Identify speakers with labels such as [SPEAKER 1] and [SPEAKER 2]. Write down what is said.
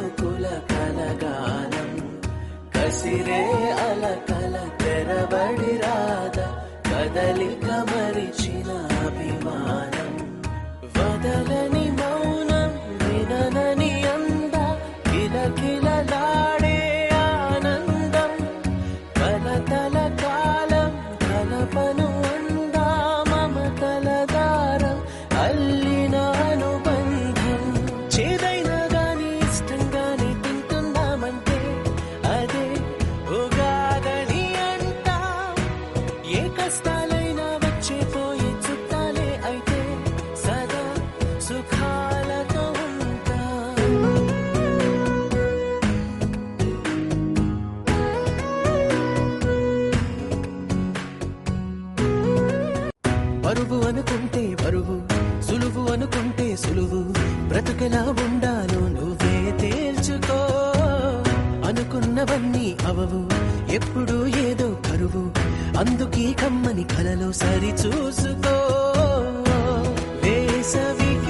[SPEAKER 1] చినుకుల కలగానం కసిరే అలకల తెరబడి రాద కదలిక మరిచిన అభిమానం వదలని మౌనం విననని అంద కిలకిలలాడే ఆనందం కలతల కాలం కలపను అందా మమతల దారం అల్లిన అనుబంధం చేదైనా గాని ఇష్టంగాని తింటుందామంటే అదే ఉగాదని అంటా ఏ కష్టాలైనా వచ్చే పోయి చుట్టాలే అయితే సదా సుఖాలతో ఉంటా బరువు అనుకుంటే బరువు సులువు అనుకుంటే సులువు బ్రతుకెలా ఉండాలో నువ్వే తేల్చుకో అనుకున్నవన్నీ అవవు ఎప్పుడు ఏదో కరువు అందుకీ కమ్మని కలలో సరి చూసుకో వేసవి